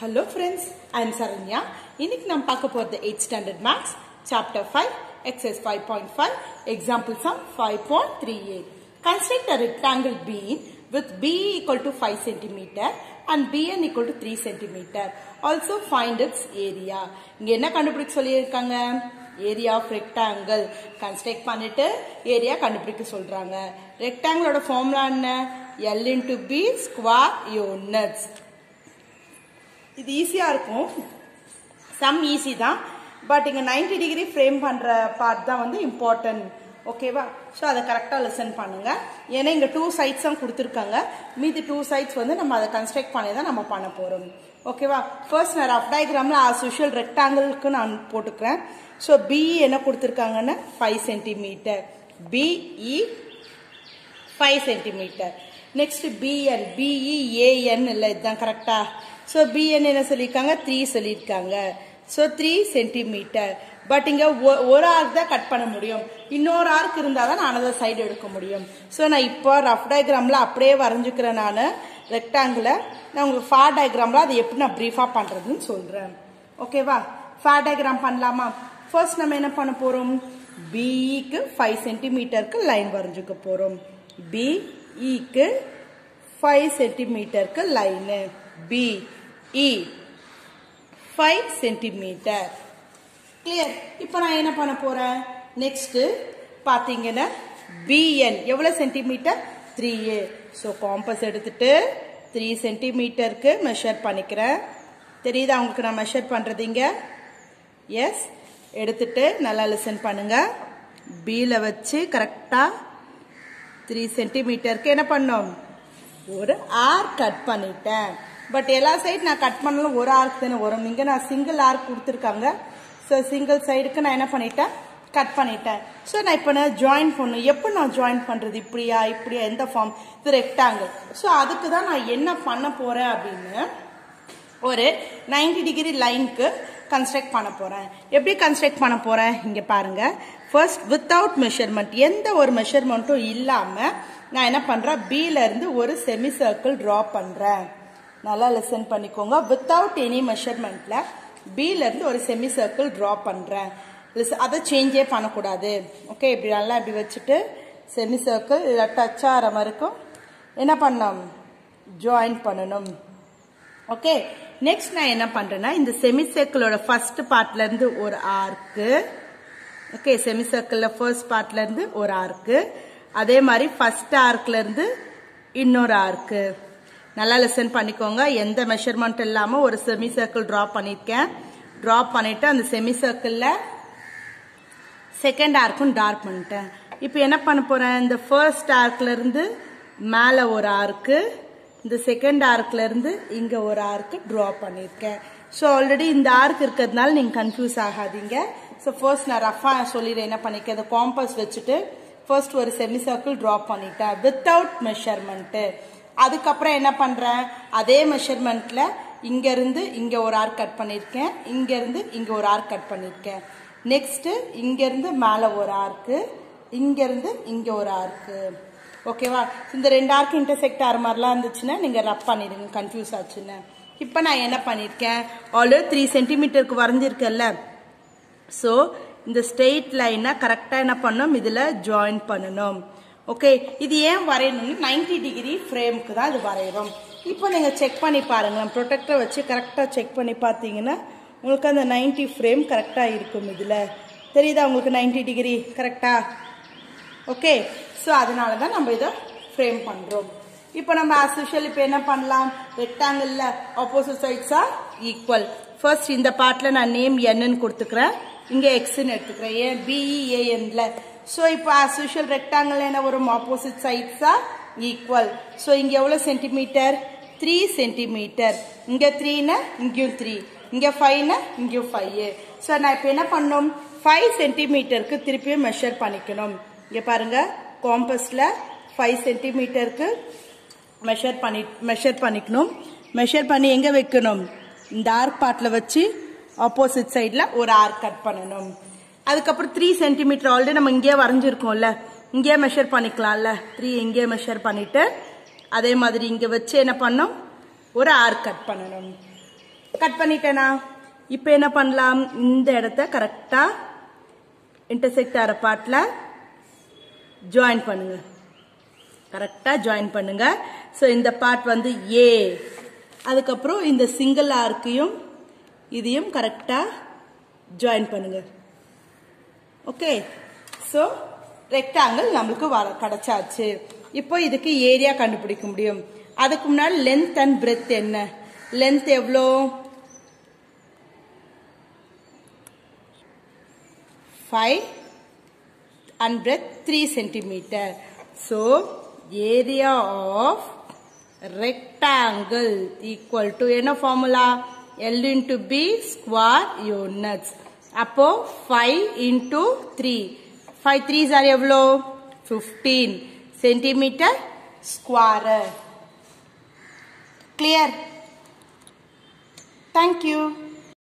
Hello friends I am Saranya இன்னைக்கு நம்ம பார்க்க போகிறது eight standard maths chapter five exercise five point five example sum five point three eight construct a rectangle BEAN with b equal to 5 centimeter and bn equal to 3 centimeter. Also find its area. இங்க என்ன கண்டுபிடிக்க சொல்லியிருக்காங்க area of rectangle construct பண்ணிட்டு area கண்டுபிடிக்க சொல்றாங்க ரெக்டாங்கிளோட formula என்ன L into B square units இது ஈஸியா இருக்கும் சம் ஈஸி தான் பட் இங்க 90 டிகிரி ஃப்ரேம் பண்ற பார்ட் தான் வந்து இம்பார்ட்டன்ட் ஓகேவா ஸோ அதை கரெக்டாக லிசன் பண்ணுங்க ஏன்னா இங்கே டூ சைட்ஸ் தான் கொடுத்துருக்காங்க மீதி டூ சைட்ஸ் வந்து நம்ம அதை கன்ஸ்ட்ரக்ட் பண்ணி தான் நம்ம பண்ண போகிறோம் ஓகேவா ஃபர்ஸ்ட் நான் ரஃப் டயக்ராமில் ஆஸ் யூஷுவல் ரெக்டாங்கிளுக்கு நான் போட்டுக்கிறேன் ஸோ பிஇ என்ன கொடுத்துருக்காங்கன்னு five centimetre BE five centimetre next BN BEAN இல்லை இதுதான் கரெக்டா ஸோ பிஎன் என்ன சொல்லியிருக்காங்க த்ரீ சொல்லியிருக்காங்க ஸோ த்ரீ சென்டிமீட்டர் பட் இங்கே ஒரு ஆர்க் தான் கட் பண்ண முடியும் இன்னொரு ஆர்க் இருந்தால் தான் நான் அனதர் சைடு எடுக்க முடியும் ஸோ நான் இப்போ ரஃப் டயக்ராமில் அப்படியே வரைஞ்சிக்கிறேன் நான் ரெக்டாங்கிளை நான் உங்களுக்கு ஃபார் டயக்ராமில் அதை எப்படி நான் ப்ரீஃபாக பண்ணுறதுன்னு சொல்கிறேன் ஓகேவா ஃபார் டயக்ராம் பண்ணலாமா ஃபர்ஸ்ட் நம்ம என்ன பண்ண போகிறோம் பிஇக்கு ஃபைவ் சென்டிமீட்டருக்கு லைன் வரைஞ்சிக்க போகிறோம் பிஇக்கு ஃபைவ் சென்டிமீட்டருக்கு line BE five centimetre clear இப்போ நான் என்ன பண்ண போறேன் நெக்ஸ்ட் பாத்தீங்கன்னா பிஎன் எவ்வளவு சென்டிமீட்டர் த்ரீ ஏ ஸோ காம்பஸ் எடுத்துட்டு த்ரீ சென்டிமீட்டருக்கு மெஷர் பண்ணிக்கிறேன் தெரியுதா உங்களுக்கு நான் மெஷர் பண்றது இங்க எஸ் எடுத்துட்டு நல்லா லிசன் பண்ணுங்க பியில் வச்சு கரெக்டா த்ரீ சென்டிமீட்டருக்கு என்ன பண்ணோம் ஒரு ஆர் கட் பண்ணிட்டேன் பட் எல்லா சைடு நான் கட் பண்ணாலும் ஒரு ஆர்க் தானே வரும் இங்க நான் சிங்கிள் ஆர்க் கொடுத்துருக்காங்க ஸோ சிங்கிள் சைடுக்கு நான் என்ன பண்ணிட்டேன் கட் பண்ணிட்டேன் ஸோ நான் இப்போ நான் ஜாயின் பண்ணும் எப்போ நான் ஜாயின் பண்ணுறது இப்படியா இப்படியா எந்த ஃபார்ம் இது ரெக்டாங்கிள் ஸோ அதுக்கு தான் நான் என்ன பண்ண போகிறேன் அப்படின்னு ஒரு நைன்டி டிகிரி லைனுக்கு கன்ஸ்ட்ரக்ட் பண்ண போகிறேன் எப்படி கன்ஸ்ட்ரக்ட் பண்ண போகிறேன் இங்கே பாருங்கள் ஃபர்ஸ்ட் வித்தவுட் மெஷர்மெண்ட் எந்த ஒரு மெஷர்மெண்ட்டும் இல்லாமல் நான் என்ன பண்ணுறேன் பியிலேருந்து ஒரு செமி சர்க்கிள் ட்ரா பண்ணுறேன் நல்லா லிசன் பண்ணிக்கோங்க வித்தவுட் எனி மெஷர்மெண்ட்டில் பிலேருந்து ஒரு செமி சர்க்கிள் ட்ரா பண்ணுறேன் அதை சேஞ்சே பண்ணக்கூடாது ஓகே இப்படி நல்லா இப்படி வச்சுட்டு செமி சர்க்கிள் இதில் டச் ஆகிற மாதிரிக்கும் என்ன பண்ணணும் ஜாயின் பண்ணணும் ஓகே நெக்ஸ்ட் நான் என்ன பண்ணுறேன்னா இந்த செமி சர்க்கிளோட ஃபர்ஸ்ட் பார்ட்லேருந்து ஒரு ஆர்க்கு ஓகே செமி சர்க்கிளில் ஃபர்ஸ்ட் பார்ட்லேருந்து ஒரு ஆர்க்கு அதே மாதிரி ஃபர்ஸ்ட் ஆர்க்லேருந்து இன்னொரு ஆர்க்கு நல்லா லெசன் பண்ணிக்கோங்க எந்த மெஷர்மெண்ட் இல்லாமல் ஒரு செமி சர்க்கிள் ட்ரா பண்ணியிருக்கேன் ட்ரா பண்ணிட்டு அந்த செமி சர்க்கிளில் செகண்ட் ஆர்க்கும் டார்க் பண்ணிட்டேன் இப்போ என்ன பண்ண போகிறேன் இந்த ஃபர்ஸ்ட் ஆர்க்லேருந்து மேலே ஒரு ஆர்க்கு இந்த செகண்ட் ஆர்க்லேருந்து இங்கே ஒரு ஆர்க்கு ட்ரா பண்ணியிருக்கேன் ஸோ ஆல்ரெடி இந்த ஆர்க் இருக்கிறதுனால நீங்கள் கன்ஃபியூஸ் ஆகாதீங்க ஸோ ஃபர்ஸ்ட் நான் ரஃபாக சொல்லிடுறேன் என்ன பண்ணியிருக்கேன் இந்த காம்பஸ் வச்சுட்டு ஃபர்ஸ்ட் ஒரு செமி சர்க்கிள் ட்ரா பண்ணிட்டேன் வித்தவுட் மெஷர்மெண்ட்டு அதுக்கப்புறம் என்ன பண்ணுறேன் அதே மெஷர்மெண்ட்டில் இங்கேருந்து இங்கே ஒரு ஆர்க் கட் பண்ணியிருக்கேன் இங்கேருந்து இங்கே ஒரு ஆர்க் கட் பண்ணியிருக்கேன் நெக்ஸ்ட்டு இங்கேருந்து மேலே ஒரு ஆர்க்கு இங்கேருந்து இங்கே ஒரு ஆர்க்கு ஓகேவா இந்த ரெண்டு ஆர்க்கு இன்டர்செக்ட் ஆகிற மாதிரிலாம் இருந்துச்சுன்னா நீங்கள் ரப் பண்ணிடுங்க கன்ஃபியூஸ் ஆச்சுன்னு இப்போ நான் என்ன பண்ணியிருக்கேன் ஆல்ரெடி த்ரீ சென்டிமீட்டருக்கு வரைஞ்சிருக்கேன்ல ஸோ இந்த ஸ்ட்ரெயிட் லைனை கரெக்டாக என்ன பண்ணணும் இதில் ஜாயின் பண்ணணும் ஓகே இது ஏன் வரையணும்னு நைன்டி டிகிரி ஃப்ரேமுக்கு தான் இது வரைகிறோம் இப்போ நீங்கள் செக் பண்ணி பாருங்களேன் ப்ரொடெக்டரை வச்சு கரெக்டாக செக் பண்ணி பார்த்தீங்கன்னா உங்களுக்கு அந்த நைன்டி ஃப்ரேம் கரெக்டாக இருக்கும் இதில் தெரியுதா உங்களுக்கு நைன்டி டிகிரி கரெக்டாக ஓகே ஸோ அதனால தான் நம்ம இதை ஃப்ரேம் பண்ணுறோம் இப்போ நம்ம ஆஸ் யூஷுவல் இப்போ என்ன பண்ணலாம் ரெக்டாங்கிளில் ஆப்போசிட் சைட்ஸா ஈக்குவல் ஃபர்ஸ்ட் இந்த பார்ட்டில் நான் நேம் என்னன்னு கொடுத்துக்கிறேன் இங்கே எக்ஸ்ன்னு எடுத்துக்கிறேன் ஏன் பிஇஏஎன்ல ஸோ இப்போ ஆஸ் யூஷுவல் ரெக்டாங்கிள் என்ன வரும் ஆப்போசிட் சைட்ஸா ஈக்குவல் ஸோ இங்கே எவ்வளோ சென்டிமீட்டர் த்ரீ சென்டிமீட்டர் இங்கே த்ரீனா இங்கேயும் த்ரீ இங்கே ஃபைவ்னா இங்கேயும் ஃபைவ் ஸோ நான் இப்போ என்ன பண்ணணும் ஃபைவ் சென்டிமீட்டருக்கு திருப்பியும் மெஷர் பண்ணிக்கணும் இங்கே பாருங்க காம்பஸில் ஃபைவ் சென்டிமீட்டருக்கு மெஷர் பண்ணி மெஷர் பண்ணிக்கணும் மெஷர் பண்ணி எங்கே வைக்கணும் இந்த ஆர்க் பார்ட்டில் வச்சு ஆப்போசிட் சைடில் ஒரு ஆர்க் கட் பண்ணணும் அதுக்கப்புறம் த்ரீ சென்டிமீட்டர் ஆல்ரெடி நம்ம இங்கேயே வரைஞ்சிருக்கோம்ல இங்கேயே மெஷர் பண்ணிக்கலாம்ல த்ரீ இங்கேயே மெஷர் பண்ணிட்டு அதே மாதிரி இங்கே வச்சு என்ன பண்ணோம் ஒரு ஆர்க் கட் பண்ணணும் கட் பண்ணிட்டேனா இப்போ என்ன பண்ணலாம் இந்த இடத்த கரெக்டா இன்டர்செக்ட் ஆகிற பார்ட்ல ஜாயின் பண்ணுங்க கரெக்டா ஜாயின் பண்ணுங்க ஸோ இந்த பார்ட் வந்து ஏ அதுக்கப்புறம் இந்த சிங்கிள் ஆர்க்கையும் இதையும் கரெக்டா ஜாயின் பண்ணுங்க ஓகே ஸோ ரெக்டாங்கிள் நம்மளுக்கு வர கிடைச்சாச்சு இப்போ இதுக்கு ஏரியா கண்டுபிடிக்க முடியும் அதுக்கு முன்னாடி லென்த் அண்ட் பிரெத் என்ன லென்த் எவ்வளோ five and breadth three centimetre so area of rectangle equal to என்ன formula L into B square units அப்போ 5 into 3 5 3s are எவ்வளோ 15 centimetre square clear thank you